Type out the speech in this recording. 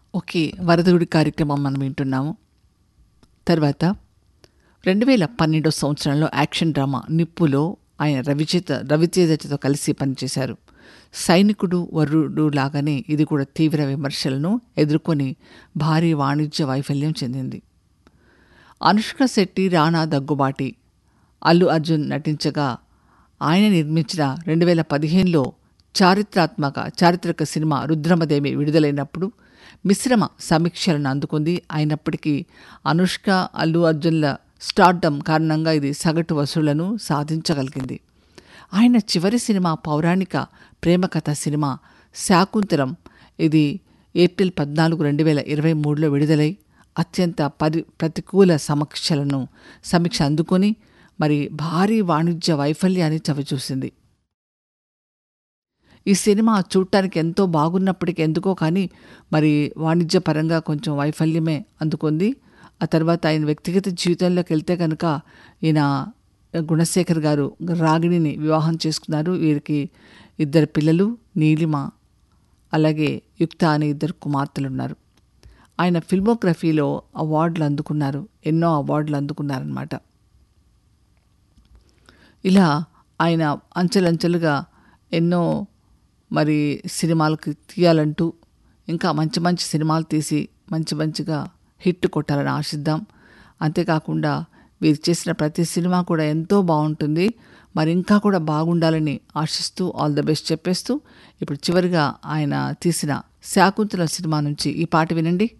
okay వరదగుడి కార్యక్రమం మనం వింటున్నాము తర్వాత రెండు వేల పన్నెండో సంవత్సరంలో యాక్షన్ డ్రామా నిప్పులో ఆయన రవిచేత రవితేజతో కలిసి పనిచేశారు సైనికుడు వరుడు లాగానే ఇది కూడా తీవ్ర విమర్శలను ఎదుర్కొని భారీ వాణిజ్య వైఫల్యం చెందింది అనుష్క శెట్టి రాణా దగ్గుబాటి అల్లు అర్జున్ నటించగా ఆయన నిర్మించిన రెండు వేల పదిహేనులో చారిత్రాత్మక చారిత్రక సినిమా రుద్రమదేవి విడుదలైనప్పుడు మిశ్రమ సమీక్షలను అందుకుంది అయినప్పటికీ అనుష్క అల్లు అర్జున్ల స్టార్డమ్ కారణంగా ఇది సగటు వసూళ్లను సాధించగలిగింది ఆయన చివరి సినిమా పౌరాణిక ప్రేమ కథ సినిమా శాకుంతలం ఇది ఏప్రిల్ పద్నాలుగు రెండు వేల ఇరవై మూడులో విడుదలై అత్యంత పరి ప్రతికూల సమీక్షలను సమీక్ష అందుకొని మరి భారీ వాణిజ్య వైఫల్యాన్ని చవిచూసింది ఈ సినిమా చూడటానికి ఎంతో బాగున్నప్పటికీ ఎందుకో కానీ మరి వాణిజ్యపరంగా కొంచెం వైఫల్యమే అందుకుంది ఆ తర్వాత ఆయన వ్యక్తిగత జీవితంలోకి వెళ్తే కనుక ఈయన గుణశేఖర్ గారు రాగిణిని వివాహం చేసుకున్నారు వీరికి ఇద్దరు పిల్లలు నీలిమ అలాగే యుక్త అనే ఇద్దరు కుమార్తెలు ఉన్నారు ఆయన ఫిల్మోగ్రఫీలో అవార్డులు అందుకున్నారు ఎన్నో అవార్డులు అందుకున్నారనమాట ఇలా ఆయన అంచెలంచెలుగా ఎన్నో మరి సినిమాలకు తీయాలంటూ ఇంకా మంచి మంచి సినిమాలు తీసి మంచి మంచిగా హిట్ కొట్టాలని ఆశిద్దాం అంతేకాకుండా వీరు చేసిన ప్రతి సినిమా కూడా ఎంతో బాగుంటుంది మరి ఇంకా కూడా బాగుండాలని ఆశిస్తూ ఆల్ ద బెస్ట్ చెప్పేస్తూ ఇప్పుడు చివరిగా ఆయన తీసిన శాకుంతల సినిమా నుంచి ఈ పాట వినండి